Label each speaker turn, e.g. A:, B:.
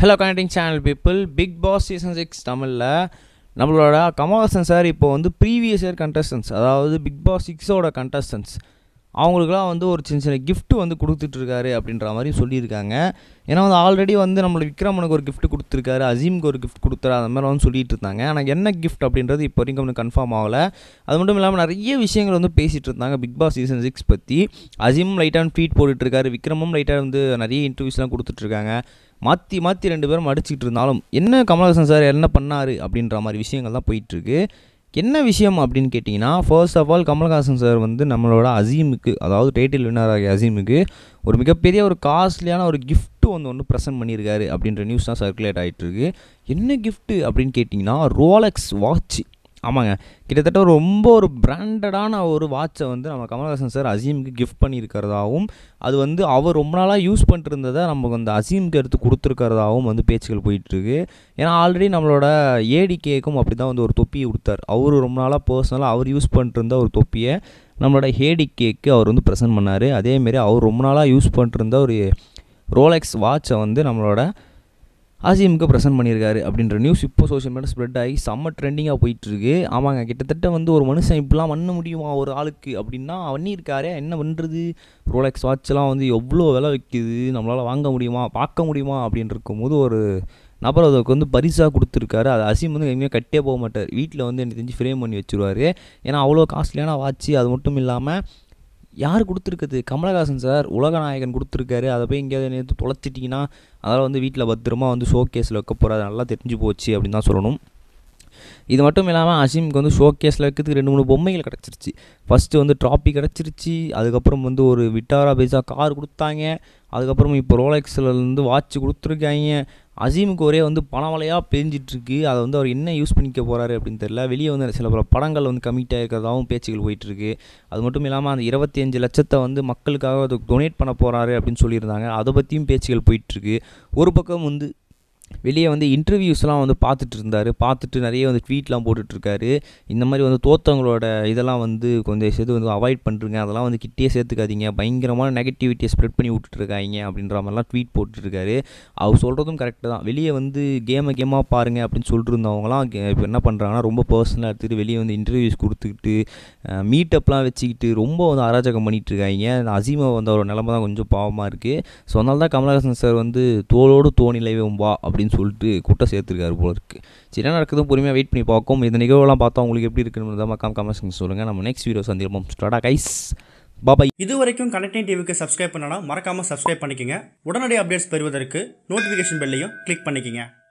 A: hello connecting channel people Big Boss season six தமிழில் நம்மளோட Kamal Haasan sir இப்போ வந்து ப்ரீவியஸ் இயர் கண்டஸ்டன்ஸ் அதாவது பிக் பாஸ் சிக்ஸோட கண்டஸ்டன்ஸ் அவங்களுக்குலாம் வந்து ஒரு சின்ன சின்ன gift வந்து கொடுத்துட்ருக்காரு அப்படின்ற மாதிரி சொல்லியிருக்காங்க ஏன்னா வந்து ஆல்ரெடி வந்து நம்மளோட விக்ரமனுக்கு ஒரு gift கொடுத்துருக்காரு அசீமுக்கு ஒரு gift கொடுத்தாரு அந்த மாதிரி வந்து சொல்லிட்டு இருந்தாங்க ஆனால் என்ன gift அப்படின்றது இப்போ வரைக்கும் ஒன்றும் கன்ஃபார்ம் ஆகலை அது மட்டும் இல்லாமல் நிறைய விஷயங்கள் வந்து பேசிகிட்டு இருந்தாங்க பிக் பாஸ் சீசன் சிக்ஸ் பற்றி அசீமும் லைட்டாக ட்வீட் போட்டுட்ருக்காரு விக்ரமும் லைட்டாக வந்து நிறைய இன்டர்வியூஸ்லாம் கொடுத்துட்ருக்காங்க மாற்றி மாற்றி ரெண்டு பேரும் அடிச்சிட்டு இருந்தாலும் என்ன கமல்ஹாசன் சார் என்ன பண்ணார் அப்படின்ற மாதிரி விஷயங்கள் தான் போயிட்டுருக்கு என்ன விஷயம் அப்படின்னு கேட்டிங்கன்னா first of all Kamal Haasan sir வந்து நம்மளோட அசீமுக்கு அதாவது டைட்டில் வின்னர் ஆகிய அசீமுக்கு ஒரு மிகப்பெரிய ஒரு காஸ்ட்லியான ஒரு gift வந்து ஒன்று ப்ரெசென்ட் பண்ணியிருக்காரு அப்படின்ற நியூஸ் தான் சர்க்குலேட் ஆகிட்டு இருக்கு என்ன gift அப்படின்னு கேட்டிங்கன்னா ரோலெக்ஸ் வாட்ச் ஆமாங்க கிட்டத்தட்ட ஒரு ரொம்ப ஒரு பிராண்டடான ஒரு வாட்சை வந்து நம்ம கமல்ஹாசன் சார் அசீமுக்கு கிஃப்ட் பண்ணியிருக்கிறதாவும் அது வந்து அவர் ரொம்ப நாளாக யூஸ் பண்ணிட்டு இருந்ததை நமக்கு அந்த அசீமுக்கு எடுத்து கொடுத்துருக்கிறதாவும் வந்து பேச்சுகள் போயிட்டுருக்கு ஏன்னா ஆல்ரெடி நம்மளோட ஏடிகேக்கும் அப்படி தான் வந்து ஒரு தொப்பியை கொடுத்தார் அவர் ரொம்ப நாளாக பர்சனலாக அவர் யூஸ் பண்ணிட்டு இருந்த ஒரு தொப்பியை நம்மளோட ஹேடிகேக்கு அவர் வந்து ப்ரெசென்ட் பண்ணார் அதேமாரி அவர் ரொம்ப நாளாக யூஸ் பண்ணிட்டு இருந்த ஒரு ரோலெக்ஸ் வாட்சை வந்து நம்மளோட அசீமுக்கு ப்ரெசென்ட் பண்ணியிருக்காரு அப்படின்ற நியூஸ் இப்போ சோஷியல் மீடியா ஸ்ப்ரெட் ஆகி செம்ம ட்ரெண்டிங்காக போயிட்டுருக்கு ஆமாங்க கிட்டத்தட்ட வந்து ஒரு மனுஷன் இப்படிலாம் பண்ண முடியுமா ஒரு ஆளுக்கு அப்படின்னா பண்ணியிருக்காரே என்ன பண்ணுறது ரோலெக்ஸ் வாட்ச்லாம் வந்து எவ்வளோ விலை விற்கிது நம்மளால் வாங்க முடியுமா பார்க்க முடியுமா அப்படின்னு இருக்கும்போது ஒரு நபர் அதுக்கு வந்து பரிசாக கொடுத்துருக்காரு அது அசீம் வந்து எங்கேயுமே கட்டே போக மாட்டார் வீட்டில் வந்து எனக்கு தெரிஞ்சு ஃப்ரேம் பண்ணி வச்சுருவாரு ஏன்னா அவ்வளோ காஸ்ட்லியான வாட்ச் அது மட்டும் இல்லாமல் யார் கொடுத்துருக்குது கமலஹாசன் சார் உலகநாயகன் கொடுத்துருக்காரு அதை போய் எங்கேயாவது நேற்று தொலைச்சிட்டிங்கன்னா அதனால் வந்து வீட்டில் பத்திரமா வந்து ஷோ கேஸில் வைக்க போகிறாரு நல்லா தெரிஞ்சு போச்சு அப்படின்னு தான் சொல்லணும் இது மட்டும் இல்லாமல் அசீமுக்கு வந்து ஷோ கேஸில் வைக்கிறதுக்கு ரெண்டு மூணு பொம்மைகள் கிடச்சிருச்சு ஃபஸ்ட்டு வந்து ட்ராபி கிடச்சிருச்சு அதுக்கப்புறம் வந்து ஒரு விட்டாரா பேஸா கார் கொடுத்தாங்க அதுக்கப்புறம் இப்போ ரோலெக்ஸ்லேருந்து வாட்ச் கொடுத்துருக்காங்க அசீமுக்கு ஒரே வந்து பணவலையாக பெஞ்சிட்ருக்கு அதை வந்து அவர் என்ன யூஸ் பண்ணிக்க போகிறாரு அப்படின்னு தெரியல வெளியே வந்து சில பல படங்கள் வந்து கமிட் ஆகிருக்கிறதாவும் பேச்சுகள் போயிட்டுருக்கு அது மட்டும் இல்லாமல் அந்த இருபத்தி அஞ்சு லட்சத்தை வந்து மக்களுக்காக அதுக்கு டொனேட் பண்ண போகிறாரு அப்படின்னு சொல்லியிருந்தாங்க அதை பற்றியும் பேச்சுகள் போயிட்டுருக்கு ஒரு பக்கம் வந்து வெளியே வந்து இன்டர்வியூஸ்லாம் வந்து பார்த்துட்டு இருந்தார் பார்த்துட்டு நிறைய வந்து ட்வீட்லாம் போட்டுட்ருக்காரு இந்த மாதிரி வந்து தோத்தவங்களோட இதெல்லாம் வந்து கொஞ்சம் சேர்த்து வந்து அவாய்ட் பண்ணுறீங்க அதெல்லாம் வந்து கிட்டே சேர்த்துக்காதீங்க பயங்கரமான நெகட்டிவிட்டியை ஸ்ப்ரெட் பண்ணி விட்டுட்ருக்காங்க அப்படின்ற மாதிரிலாம் ட்வீட் போட்டுட்ருக்காரு அவர் சொல்கிறதும் கரெக்டு தான் வெளியே வந்து கேமை கேமாக பாருங்கள் அப்படின்னு சொல்லிட்டு இருந்தவங்களாம் இப்போ என்ன பண்ணுறாங்கன்னா ரொம்ப பர்சனலாக எடுத்துகிட்டு வெளியே வந்து இன்டர்வியூஸ் கொடுத்துக்கிட்டு மீட்டப்லாம் வச்சுக்கிட்டு ரொம்ப வந்து அராஜகம் பண்ணிகிட்டு இருக்காங்க அசீமா வந்து அவரோட நிலமை தான் கொஞ்சம் பாவமாக இருக்குது ஸோ அதனால தான் கமலஹாசன் சார் வந்து தோளோடு தோணிலைவே வா அப்படின்னு சொல்லிட்டு கூட்டம் சேர்த்துருக்காரு போல இருக்குது சரி என்ன நடக்குதும் பொறுமையாக வெயிட் பண்ணி பார்க்கும் இந்த நிகழ்வுலாம் பார்த்தா உங்களுக்கு எப்படி இருக்குன்னு தான் மக்காம் கமெண்ட்ஸ் சொல்லுங்கள் நம்ம நெக்ஸ்ட் வீடியோ சந்திப்போம் ஸ்டார்டா கைஸ் பாபாய்
B: இது வரைக்கும் கனெக்டிங் டிவிக்கு சப்ஸ்கிரைப் பண்ணனா மறக்காம சப்ஸ்கிரைப் பண்ணிக்கங்க உடனடி அப்டேட்ஸ் பெறுவதற்கு நோட்டிஃபிகேஷன் பெல்லையும் கிளிக் பண்ணிக்கங்க